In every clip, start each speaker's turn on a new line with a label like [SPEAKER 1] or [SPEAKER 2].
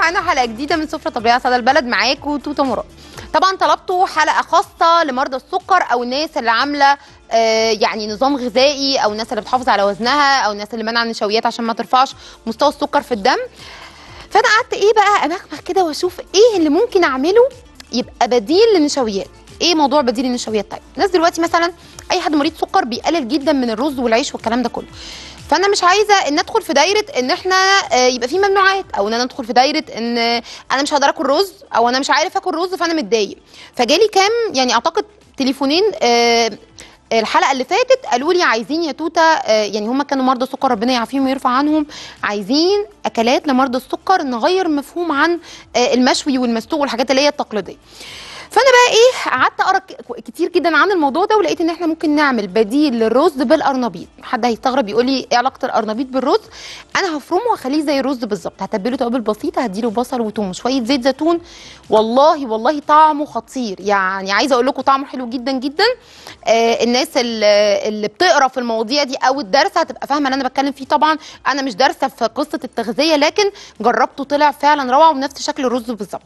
[SPEAKER 1] معانا حلقه جديده من سفره طبيعيه صدى البلد معاكم توته مراد طبعا طلبتوا حلقه خاصه لمرضى السكر او الناس اللي عامله آه، يعني نظام غذائي او الناس اللي بتحافظ على وزنها او الناس اللي منع النشويات عشان ما ترفعش مستوى السكر في الدم فانا قعدت ايه بقى امخمخ كده واشوف ايه اللي ممكن اعمله يبقى بديل للنشويات ايه موضوع بديل النشويات طيب الناس دلوقتي مثلا اي حد مريض سكر بيقلل جدا من الرز والعيش والكلام ده كله فانا مش عايزه ان ادخل في دايره ان احنا آه، يبقى في ممنوعات او ان انا ادخل في دايره ان آه، انا مش هقدر اكل رز او انا مش عارف اكل رز فانا متضايق فجالي كام يعني اعتقد تليفونين آه، الحلقه اللي فاتت قالوا لي عايزين يا توته آه، يعني هم كانوا مرضى سكر ربنا يعافيهم ويرفع عنهم عايزين اكلات لمرضى السكر نغير مفهوم عن آه، المشوي والمسلوق والحاجات اللي هي التقليديه فانا بقى ايه قعدت اقرا ك- كتير جدا عن الموضوع ده ولقيت ان احنا ممكن نعمل بديل للرز بالقرنبيط حد هيستغرب يقول لي ايه علاقه القرنبيط بالرز انا هفرمه واخليه زي الرز بالظبط هتبله توابل بسيطه هديله بصل وتوم وشويه زيت زيتون والله والله طعمه خطير يعني عايزه اقول لكم طعمه حلو جدا جدا آه الناس اللي, اللي بتقرا في المواضيع دي او الدارسه هتبقى فاهمه اللي انا بتكلم فيه طبعا انا مش دارسه في قصه التغذيه لكن جربته طلع فعلا روعه ونفس شكل الرز بالظبط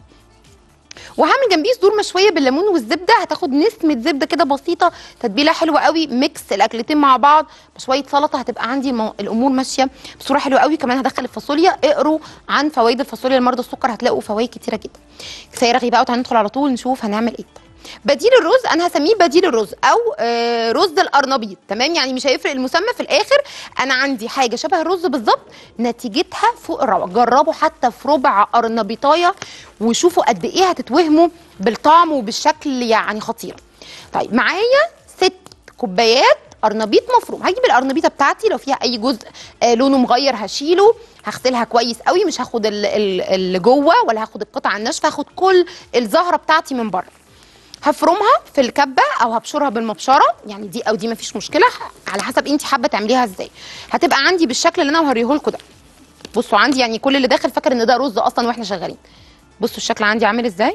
[SPEAKER 1] وهعمل جنبيه صدور مشويه بالليمون والزبده هتاخد نسمه زبده كده بسيطه تتبيله حلوه قوي ميكس الاكلتين مع بعض بشويه سلطه هتبقى عندي المو... الامور ماشيه بصوره حلوه قوي كمان هدخل الفاصوليا اقروا عن فوائد الفاصوليا لمرضى السكر هتلاقوا فوائد كتيره جدا كفايه رغي بقى وتعالى ندخل على طول نشوف هنعمل ايه بديل الرز انا هسميه بديل الرز او آه رز القرنبيط تمام يعني مش هيفرق المسمى في الاخر انا عندي حاجه شبه الرز بالظبط نتيجتها فوق الروعه جربوا حتى في ربع قرنبيطايه وشوفوا قد ايه هتتوهموا بالطعم وبالشكل يعني خطير طيب معايا ست كوبايات قرنبيط مفروم هجيب القرنبيطه بتاعتي لو فيها اي جزء آه لونه مغير هشيله هغسلها كويس قوي مش هاخد ال- ال- اللي جوه ولا هاخد القطعه الناشفه هاخد كل الزهره بتاعتي من بره هفرمها في الكبه او هبشرها بالمبشره يعني دي او دي مفيش مشكله على حسب انت حابه تعمليها ازاي هتبقى عندي بالشكل اللي انا هوريه لكم ده بصوا عندي يعني كل اللي داخل فاكر ان ده رز اصلا واحنا شغالين بصوا الشكل عندي عامل ازاي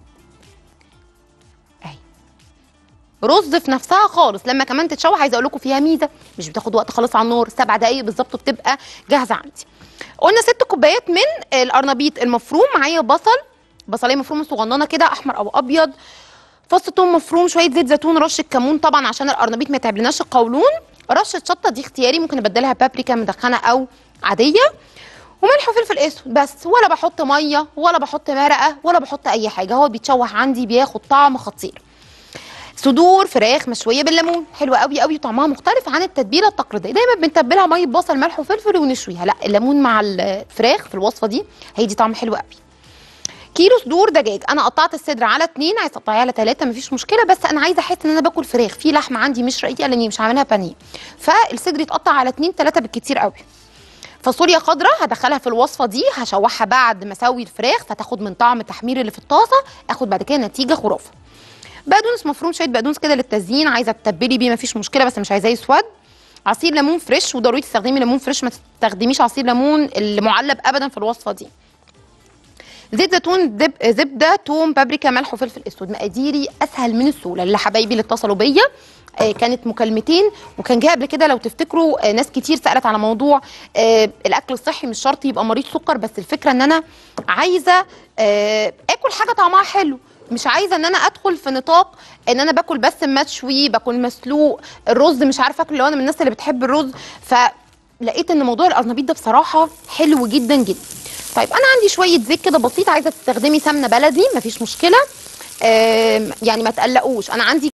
[SPEAKER 1] اهي رز في نفسها خالص لما كمان تتشوح عايزه اقول لكم فيها ميزه مش بتاخد وقت خالص على النار سبع دقايق بالظبط بتبقى جاهزه عندي قلنا ست كوبايات من القرنبيط المفروم معايا بصل بصلايه مفرومه صغننه كده احمر او ابيض فص ثوم مفروم شويه زيت زيتون رشه كمون طبعا عشان القرنبيط ما يتعبلناش القولون رشه شطه دي اختياري ممكن ابدلها بابريكا مدخنه او عاديه وملح وفلفل اسود بس ولا بحط ميه ولا بحط مرقه ولا بحط اي حاجه هو بيتشوح عندي بياخد طعم خطير صدور فراخ مشويه بالليمون حلوه قوي قوي وطعمها مختلف عن التتبيله التقليديه دايما بنتبلها ميه بصل ملح وفلفل ونشويها لا الليمون مع الفراخ في الوصفه دي هيدي طعم حلو قوي كيلو صدور دجاج انا قطعت الصدر على اتنين عايزه تقطعيه على تلاته مفيش مشكله بس انا عايزه احس ان انا باكل فراخ في لحمه عندي مش رقيقه لاني مش عاملها بانيه فالصدر يتقطع على اتنين تلاته بالكتير قوي فاصوليا خضراء هدخلها في الوصفه دي هشوحها بعد ما اسوي الفراخ فتاخد من طعم التحمير اللي في الطاسه اخد بعد كده نتيجه خرافه بقدونس مفروم شويه بقدونس كده للتزيين عايزه تتبلي بيه مفيش مشكله بس مش عايزاه يسود عصير ليمون فريش وضروري تستخدمي ليمون فريش ما تستخدميش عصير ليمون المعلب ابدا في الوصفه دي زيت زيتون دب... زبده توم بابريكا ملح وفلفل اسود مقاديري اسهل من السهوله اللي حبايبي اللي اتصلوا بيا آه كانت مكالمتين وكان جه قبل كده لو تفتكروا آه ناس كتير سالت على موضوع آه الاكل الصحي مش شرط يبقى مريض سكر بس الفكره ان انا عايزه آه اكل حاجه طعمها حلو مش عايزه ان انا ادخل في نطاق ان انا باكل بس مشوي باكل مسلوق الرز مش عارفه اكل لو انا من الناس اللي بتحب الرز فلقيت ان موضوع القرنبيط ده بصراحه حلو جدا جدا طيب انا عندي شويه زيت كده بسيط عايزه تستخدمي سمنه بلدي مفيش مشكله آم، يعني ما تقلقوش انا عندي